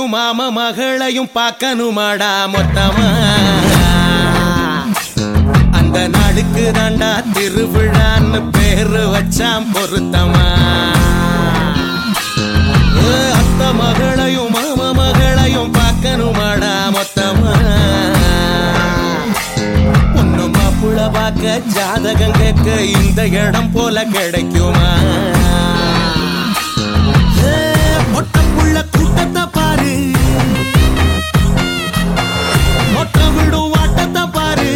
மகளையும் மாம மகளையும் பார்க்கணுமாடா மொத்தமா அந்த நாளுக்கு தாண்டா திருவிழான்னு பேரு வச்சான் பொருத்தமா ஏ, அத்த மகளையும் மாம மகளையும் பார்க்கணுமாடா மொத்தமா பொண்ணு மாப்புள்ள பார்க்க ஜாதகம் கேட்க இந்த இடம் போல கிடைக்குமா ஏ, மொட்டைப்புள்ள கூட்டத்தை பாரு மொட்டை விடும் வாட்டத்தை பாரு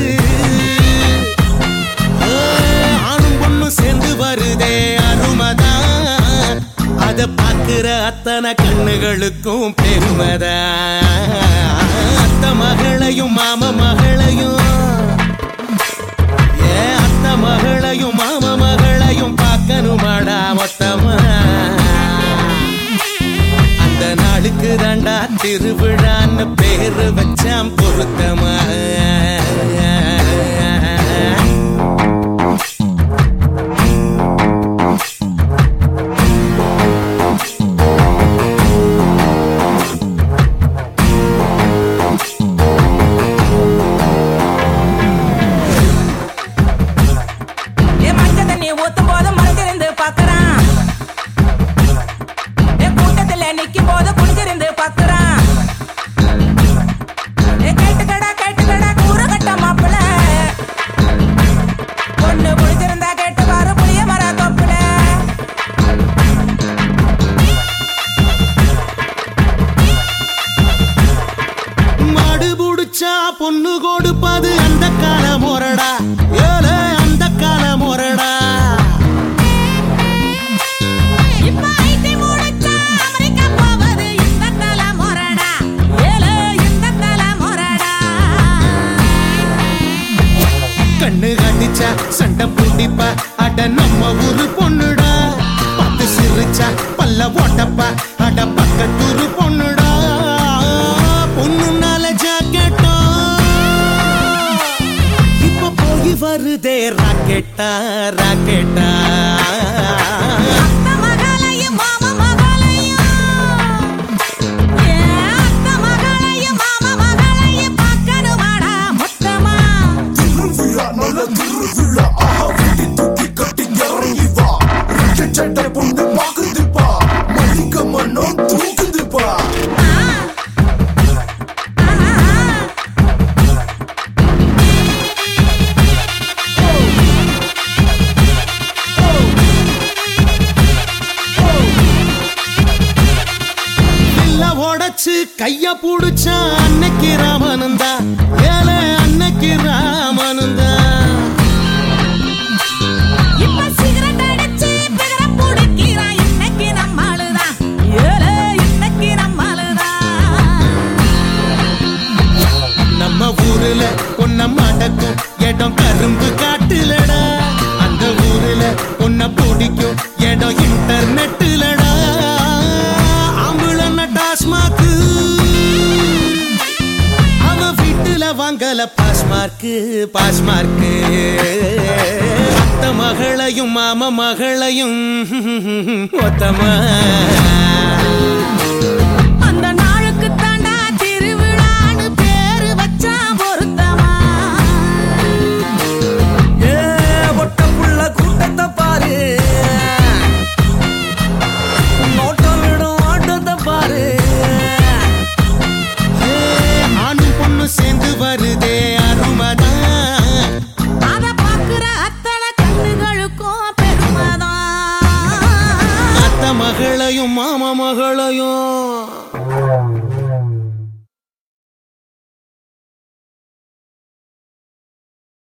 ஏ, ஆணும் பொண்ணும் சேர்ந்து வருதே அருமதான் அத பாக்குற அத்தனை கண்ணுகளுக்கும் பெருமதான் அத்த மகளையும் மாம மகளையும் ஏ அத்த மகளையும் மாம மகளையும் பார்க்கணுமாடா மொத்தமா அந்த நாளுக்கு தாண்டா திருவிழான்னு பேரு வச்சான் பொருத்தமா ஏ மஞ்ச தண்ணி ஊத்தும் போது மறைஞ்சிருந்து பாக்குறான் ஏ கூட்டத்துல நிக்கும் போது குனிஞ்சிருந்து பாக்குறான் ஏ கேட்டுக்கடா கேட்டுக்கடா கூற கட்ட மாப்பிள பொண்ணு குளிச்சிருந்தா கேட்டு பாரு புளிய மர தொப்புல மாடு புடிச்சா பொண்ணு கொடுப்பது அந்த கால முறடா ஏல அந்த கால முறடா இப்ப ஐடி முடிச்சா அமெரிக்கா போவது இந்த தல முறடா ஏல இந்த தல முறடா கண்ணு கட்டிச்சா சண்டை பூண்டிப்பா அட நம்ம ஊரு பொண்ணுடா பத்து சிரிச்சா பல்ல ஓட்டப்பா அட பக்கத்தூரு பொண்ணுடா பொண்ணுனால ஜாக்கெட்டா இப்ப போய் வருதே ராக்கெட்டா ராக்கெட்டா அத்த மகளையும் மாமா மகளையும் ஏ அத்த மகளையும் மாமா மகளையும் பார்க்கணுமாடா மொத்தமா திருவிழா நல்ல திருவிழா ஆஹா வெடி தூக்கி கட்டி இறங்கி வா ரெட்டை சட்டை பொண்ணு பாக்குதுப்பா மல்லிகை மண்ணம் தூக்குதுப்பா இல்ல உடைச்சு கைய புடிச்சா அன்னைக்கு ராமனந்தா ஏல அன்னைக்கு ராமனந்தா இப்ப சிகரெட் அடிச்சு பிகர புடிக்கிறான் இன்னைக்கு நம்மளுதான் ஏலே இன்னைக்கு நம்மளுதான் நம்ம ஊருல பொன்ன மடக்கும் இடம் கரும்பு காட்டுலடா அந்த ஊருல பொன்ன பிடிக்கும் இடம் இன்டர்நெட்டுலடா ஆம்புலன்ன டாஸ்மாக்கு அவன் வீட்டுல வாங்கல பாஸ் மார்க்கு பாஸ் மார்க்கு அத்த மகளையும் மாம மகளையும் ஒத்தமா அந்த நாளுக்கு தாண்டா திருவிழான்னு பேரு வச்சா பொருத்தமா ஏ ஒட்டப்புள்ள கூட்டத்தை பாரு நோட்டம் விடும் ஆட்டத்தை பாரு ஏ, ஆணும் பொண்ணு சேர்ந்து வருதே அருமதான் அத பாக்குற அத்தனை கண்ணுகளுக்கும் பெருமைதான் அத்த மகளையும் மாமா மகளையும்